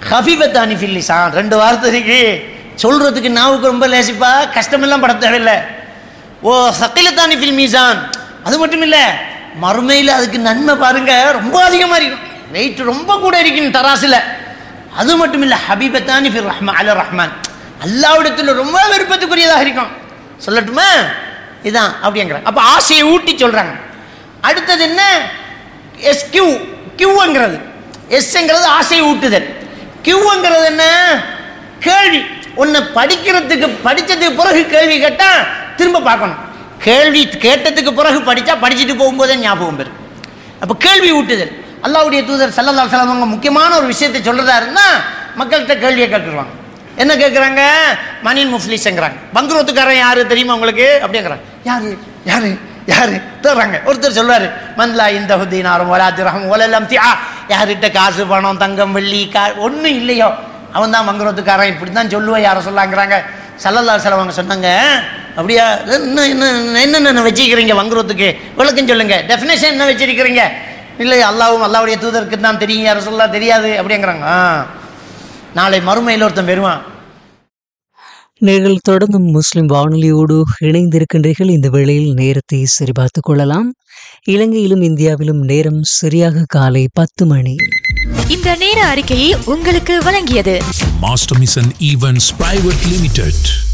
ஹஃபிபத்தானி ஃபில்லிசான் ரெண்டு வார்த்தை இருக்கு சொல்றதுக்கு நாவுக்கு ரொம்ப லேசிப்பா கஷ்டமெல்லாம் பட தேவையில்லை ஓ சக்கிலத்தானி ஃபில் மீசான் அது மட்டும் இல்லை மறுமையில் அதுக்கு நன்மை பாருங்க ரொம்ப அதிகமாக இருக்கும் வெயிட் ரொம்ப கூட இருக்கும் தராசில் அது மட்டும் இல்லை ஹபீபத்தானி ஃபிர் ரஹ்மா அல ரஹ்மான் அல்லாவிடத்தில் ரொம்ப விருப்பத்துக்குரியதாக இருக்கும் சொல்லட்டுமா இதான் அப்படிங்கிறாங்க அப்போ ஆசையை ஊட்டி சொல்கிறாங்க அடுத்தது என்ன எஸ் கியூ கியூங்கிறது எஸ்ங்கிறது ஆசையை ஊட்டுதல் கியூங்கிறது என்ன கேள்வி உன்னை படிக்கிறதுக்கு படித்ததுக்கு பிறகு கேள்வி கேட்டால் திரும்ப பார்க்கணும் கேள்வி கேட்டதுக்கு பிறகு படித்தா படிச்சுட்டு போகும்போதே ஞாபகம் பெறும் அப்போ கேள்வி ஊட்டுதல் அல்லாவுடைய தூதர் சல்லல்லா அலைஹி அவங்க முக்கியமான ஒரு விஷயத்தை சொல்கிறதா இருந்தால் மக்கள்கிட்ட கேள்வியை கேட்குறாங்க என்ன கேட்குறாங்க மணின் முஃப்லிஸ்ங்கிறாங்க பங்குரோத்துக்காரன் யாரு தெரியுமா உங்களுக்கு அப்படிங்கிறாங்க யாரு யாரு யாரு தர்றாங்க ஒருத்தர் சொல்றாரு மன்லா இந்த ஹுதீனாரும் ஒலா திரகம் ஒலெல்லாம் தியா யார்கிட்ட காசு பணம் தங்கம் வெள்ளி கா ஒன்றும் இல்லையோ அவன் தான் மங்குரோத்துக்காரன் இப்படி தான் சொல்லுவேன் யாரை சொல்லாங்கிறாங்க சல்லல்லா செலவங்க சொன்னாங்க அப்படியா என்ன என்ன என்னென்ன வச்சிருக்கிறீங்க வங்குறதுக்கு விளக்கம் சொல்லுங்க டெஃபினேஷன் என்ன வச்சிருக்கிறீங்க இல்லை அல்லாவும் அல்லாவுடைய தூதருக்கு தான் தெரியும் யாரும் சொல்லா தெரியாது அப்படிங்கிறாங்க ஆ நாளை மறுமையில் ஒருத்தன் வருவான் நீங்கள் தொடர்ந்தும் முஸ்லிம் வானொலியோடு இணைந்திருக்கின்றீர்கள் இந்த வேளையில் நேரத்தை சரிபார்த்துக் கொள்ளலாம் இலங்கையிலும் இந்தியாவிலும் நேரம் சரியாக காலை பத்து மணி இந்த நேர அறிக்கையை உங்களுக்கு வழங்கியது Master Mission Events Private Limited.